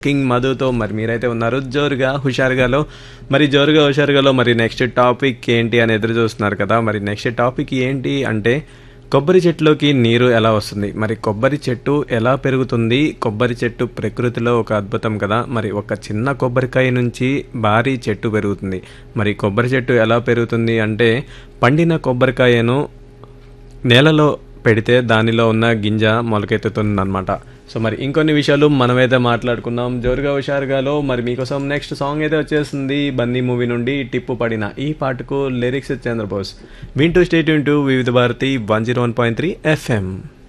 king మధుతో మరి మీరైతే ఉన్నారు జోరుగా హుషారుగాలో మరి జోరుగా హుషారుగాలో మరి నెక్స్ట్ టాపిక్ ఏంటి అని ఎదురు చూస్తున్నారు కదా మరి నెక్స్ట్ టాపిక్ ఏంటి అంటే కొబ్బరి చెట్టులోకి నీరు ఎలా వస్తుంది మరి కొబ్బరి చెట్టు ఎలా పెరుగుతుంది కొబ్బరి చెట్టు ప్రకృతిలో ఒక అద్భుతం కదా మరి ఒక చిన్న కొబ్బరికాయ నుంచి భారీ చెట్టు పెరుగుతుంది మరి కొబ్బరి చెట్టు ఎలా పెరుగుతుంది అంటే పండిన కొబ్బరికాయను నేలలో పెడితే దానిలో ఉన్న గింజ మొలకెత్తుతుందన్నమాట సో మరి ఇంకొన్ని విషయాలు మనమైతే మాట్లాడుకున్నాం జోరుగా హుషారుగాలో మరి మీకోసం నెక్స్ట్ సాంగ్ అయితే వచ్చేస్తుంది బన్నీ మూవీ నుండి టిప్పు పడిన ఈ పాటకు లిరిక్స్ చంద్రబోస్ వింటూ స్టేట్ వింటూ Vividh Bharati one zero one point three FM